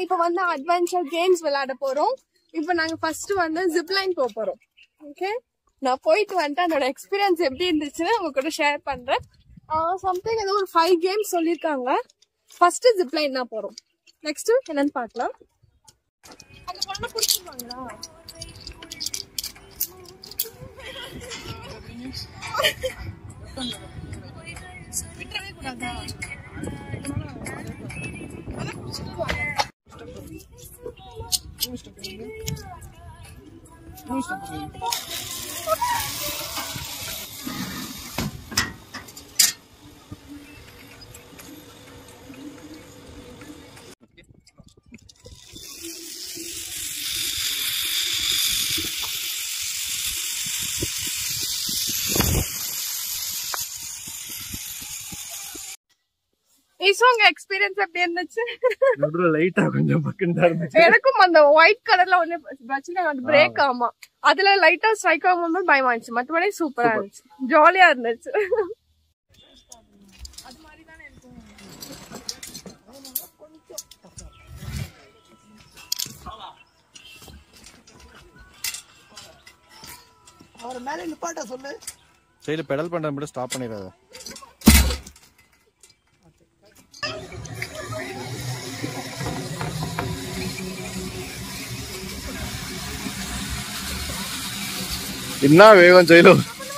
இப்ப வந்து adventure games விளையாட போறோம் இப்ப நாங்க ஃபர்ஸ்ட் வந்து ஜிப்லைன் போக போறோம் ஓகே நான் போயிட்டு வந்துட்டு அதோட எக்ஸ்பீரியன்ஸ் எப்படி இருந்துச்சுன்னு உங்க கூட ஷேர் பண்றேன் சம்திங் ஏதோ ஒரு ஃபைவ் கேம்ஸ் சொல்லியிருக்காங்க ஃபர்ஸ்ட் ஜிப்லைன் தான் போறோம் நெக்ஸ்ட் என்னன்னு பார்க்கலாம் அந்த பொண்ணை பிடிச்சிருவாங்களா விட்டுறவே கூடாதா அதான் பிடிச்சிருவாங்க ஈசோ உங்க எக்ஸ்பீரியன்ஸ் எப்படி இருந்துச்சு நடுவில் லைட்டா கொஞ்சம் பக்கம் தான் இருந்துச்சு எனக்கும் அந்த ஒயிட் கலர்ல ஒண்ணு பிரச்சனை அந்த பிரேக் ஆமா அதுல லைட்டா ஸ்ட்ரைக் ஆகும்போது பயமா இருந்துச்சு மத்தபடி சூப்பரா இருந்துச்சு ஜாலியா இருந்துச்சு அவர் மேலே நிப்பாட்ட சொல்லு சைடில் பெடல் பண்ணுற மட்டும் ஸ்டாப் பண்ணிடாத என்ன வேகம் ஜெயிலு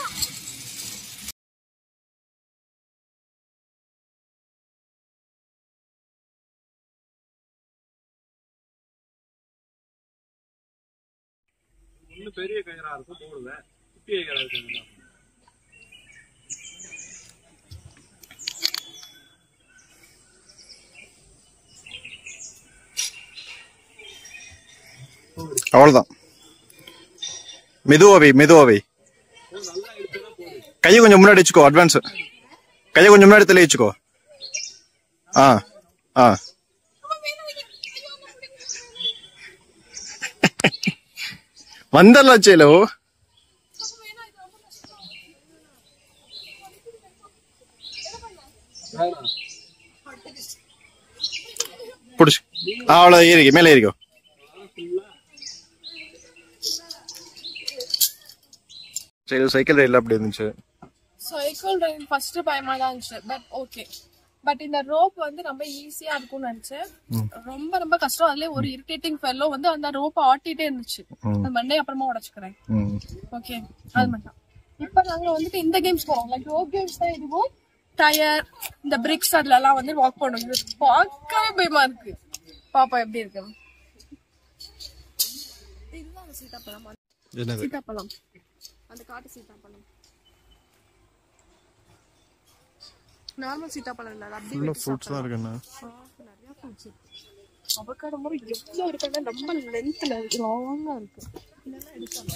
ஒண்ணு பெரிய கயிறா இருக்கும் போடுவேன் குட்டி கயிறா இருக்கும் அவ்வளோதான் மெதுவாவை மெதுவாவை கையை கொஞ்சம் முன்னாடி வச்சுக்கோ அட்வான்ஸ் கையை கொஞ்சம் முன்னாடி தள்ளி வச்சுக்கோ ஆ ஆ வந்தரலாம் சேலோ புடிச்சு ஆ அவ்வளோ ஏறிக்கோ மேலே ஏறிக்கோ சரி சைக்கிள் ரைடில் அப்படி இருந்துச்சு சைக்கிள் ரைட் ஃபர்ஸ்ட் பயமா தான் இருந்துச்சு பட் ஓகே பட் இந்த ரோப் வந்து ரொம்ப ஈஸியா இருக்கும்னு நினைச்சேன் ரொம்ப ரொம்ப கஷ்டம் அதுலயே ஒரு இரிட்டேட்டிங் ஃபெல்லோ வந்து அந்த ரோப் ஆட்டிட்டே இருந்துச்சு அது மண்டே அப்புறமா உடைச்சுக்கிறேன் ம் ஓகே அது மட்டும் இப்ப நாங்க வந்துட்டு இந்த கேம்ஸ் போறோம் லைக் ரோப் கேம்ஸ் தான் இதுவும் டயர் இந்த பிரிக்ஸ் அதுல எல்லாம் வந்து வாக் பண்ணுவோம் இது பார்க்கவே பயமா இருக்கு பாப்பா எப்படி இருக்கு இதுதான் அந்த சீதாப்பழம் என்னது சீதாப்பழம் அந்த காட்டு சீதாப்பழம் நார்மல் சீதாப்பழம் இல்ல அது அப்படியே ஃபுல்லாக வெட்டி ஃப்ரூட்ஸ் தான் இருக்குண்ணா சாப்பிடலாம். நிறைய ஃப்ரூட்ஸ் அவக்காடோ மாதிரி எவ்வளவு இருக்குன்னா ரொம்ப லென்த்ல லாங்கா இருக்கு இதெல்லாம் எடுக்கலாம்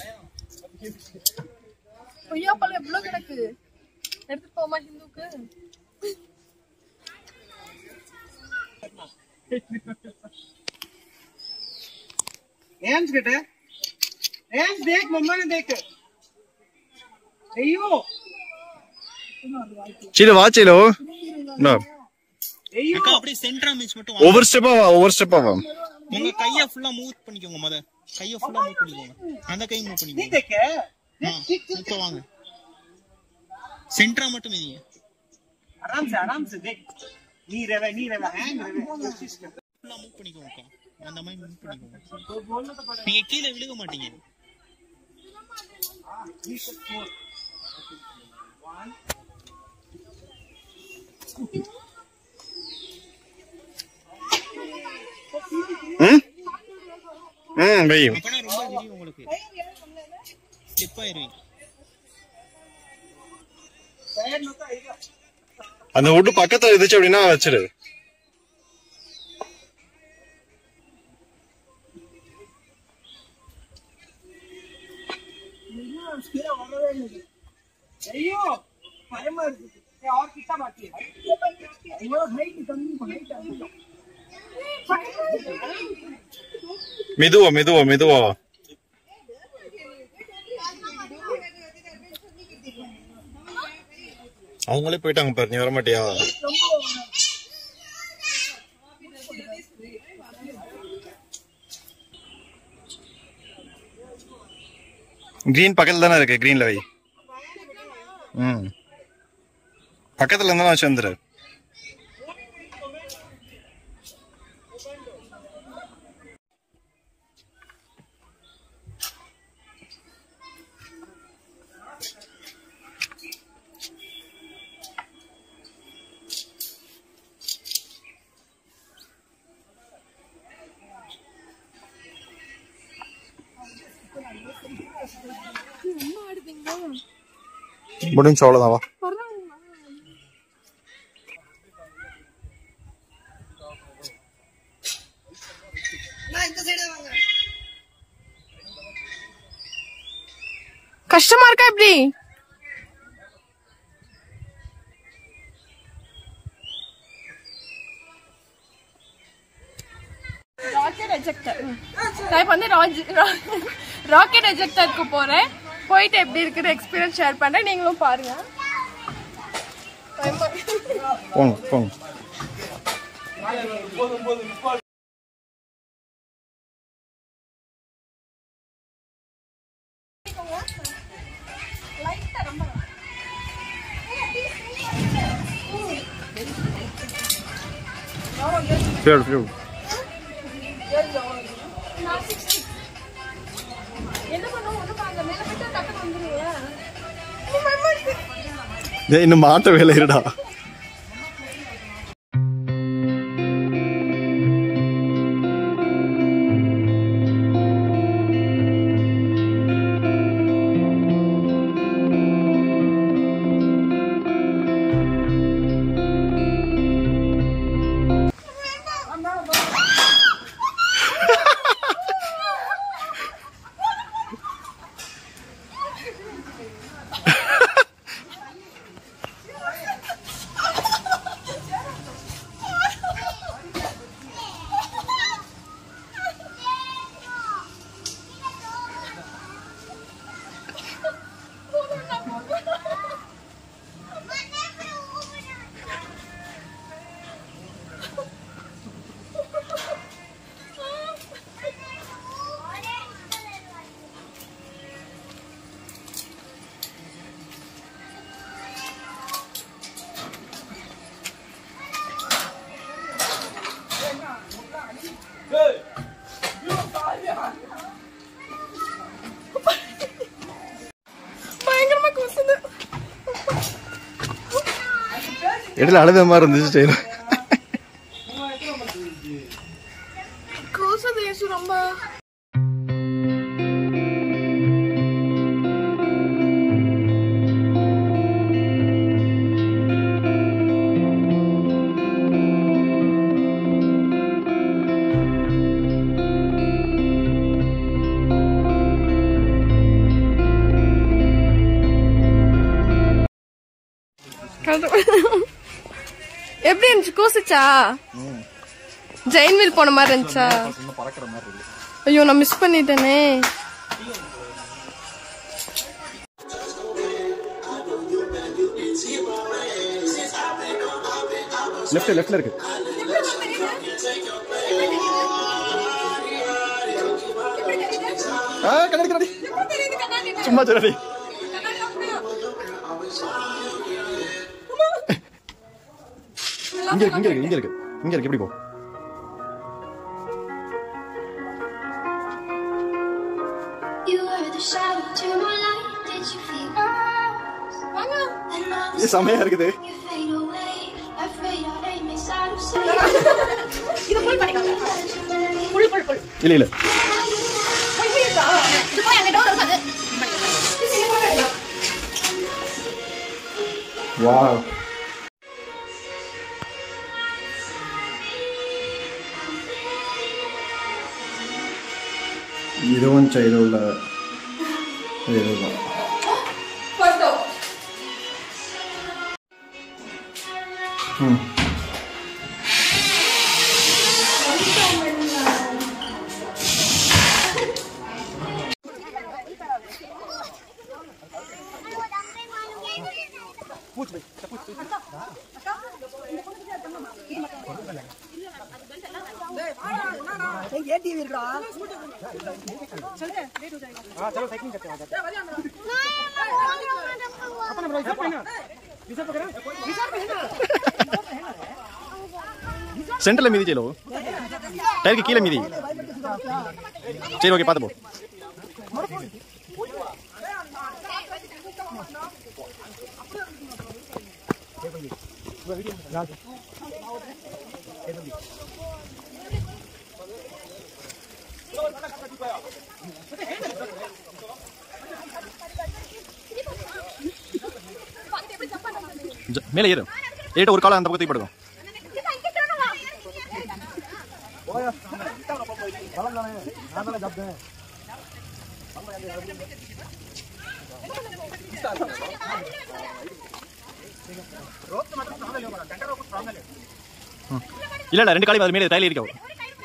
கொய்யாப்பழம் எவ்வளவு கிடக்கு எடுத்துட்டு போமா ஹிந்துக்கு रेंज किट है रेंज देख मम्मा ने देख अयो சரி வா சேலோ என்ன அக்கா அப்படியே சென்டரா மிஸ் மட்டும் ஒவ்வொரு ஸ்டெப்பா வா ஒவ்வொரு ஸ்டெப்பா வா உங்க கைய ஃபுல்லா மூவ் பண்ணிக்கோங்க முத கைய ஃபுல்லா மூவ் பண்ணிக்கோங்க அந்த கை மூவ் பண்ணிக்கோங்க देख ஆ, இப்ப வாங்க சென்டரா மட்டும் மிதிங்க आराम से आराम से देख नी रहे नी रहे हैंग रहे ஃபுல்லா மூவ் பண்ணிக்கோங்க அக்கா அந்த மாதிரி மூவ் பண்ணிக்கோங்க நீங்க கீழே விழுக மாட்டீங்க ம் ம் வை அப்பனா ரொம்ப தெரியும் உங்களுக்கு ஸ்லிப் ஆயிருவீங்க அந்த wood பக்கத்துல இருந்துச்சு அப்படின்னா வச்சிரு अयो பயமா இருக்கு ஏய், और कितना बाकी है अयो हाइट कम हाइट மெதுவா மெதுவா மெதுவா வா. அவங்களே போயிட்டாங்க பாரு நீ வர மாட்டியா கிரீன் பக்கத்துல தானே இருக்கு கிரீன்ல வை ம் பக்கத்துல இருந்தா வச்சு வந்துரு முடிஞ்சு அவ்வளோதான் வா கஷ்டமா இருக்கா எப்படி ராக்கெட் எஜெக்டர் நான் இப்போ வந்து ராக்கெட் எஜெக்டருக்கு போறேன் போயிட்டு எப்படி இருக்குது எக்ஸ்பீரியன்ஸ் ஷேர் பண்றேன் நீங்களும் பாருங்க போங்க போங்க ஃபியூல் ஃபியூல் என்ன பண்ணுவோம் ஒன்றும் பாருங்க மேலே போயிட்டு டக்குனு வந்துருங்க டேய் இன்னும் மாட்ட வேலை இருடா பயங்கரமா கூசுது இடையில அழுத மாதிரி இருந்துச்சு செய்யணும் கூசுது ஏசு ரொம்ப எப்படி இருந்துச்சு கூசுச்சா ஜெயின் வீல் போன மாதிரி இருந்துச்சா ஐயோ நான் மிஸ் பண்ணிட்டேனே லெஃப்ட் லெஃப்ட்ல இருக்கு ஆ கண்ணாடி கண்ணாடி சும்மா சொல்லடி இங்க இருக்கு இங்க இருக்கு இங்க இருக்கு இங்க இருக்கு எப்படி போ You were the shadow to my light. Did you feel us? And love இது செமையா இருக்குது you fade away. Afraid our aim is out of sight. இல்ல இல்ல வாவ் இதுவும் சைடு உள்ள இதுதான் ம் ஏடிவி இருக்கா சென்டர்ல மீதி செய்யலோ டயருக்கு கீழே மீதி சரி ஓகே பார்த்து போ ஜ- மேலே ஏறு ஏட்ட ஒரு காலம் அந்த பக்கத்துக்கு படுக்கும் இல்ல இல்ல ரெண்டு காலையும் அது மேலே தையில இருக்கோ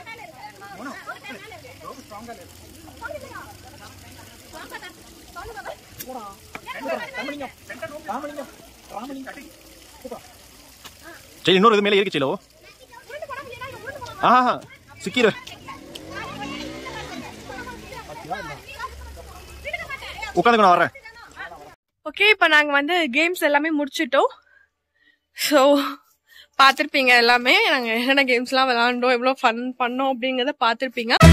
சரி இன்னொரு இது மேலே இருக்கு செல்லோ ஆஹா சிக்கிரு உட்காந்துக்கு நான் வரேன் ஓகே இப்போ நாங்கள் வந்து கேம்ஸ் எல்லாமே முடிச்சிட்டோம் ஸோ பார்த்துருப்பீங்க எல்லாமே நாங்கள் என்னென்ன கேம்ஸ்லாம் விளாண்டோம் எவ்வளோ ஃபன் பண்ணோம் அப்படிங்கிறத பார்த்துருப்பீங்க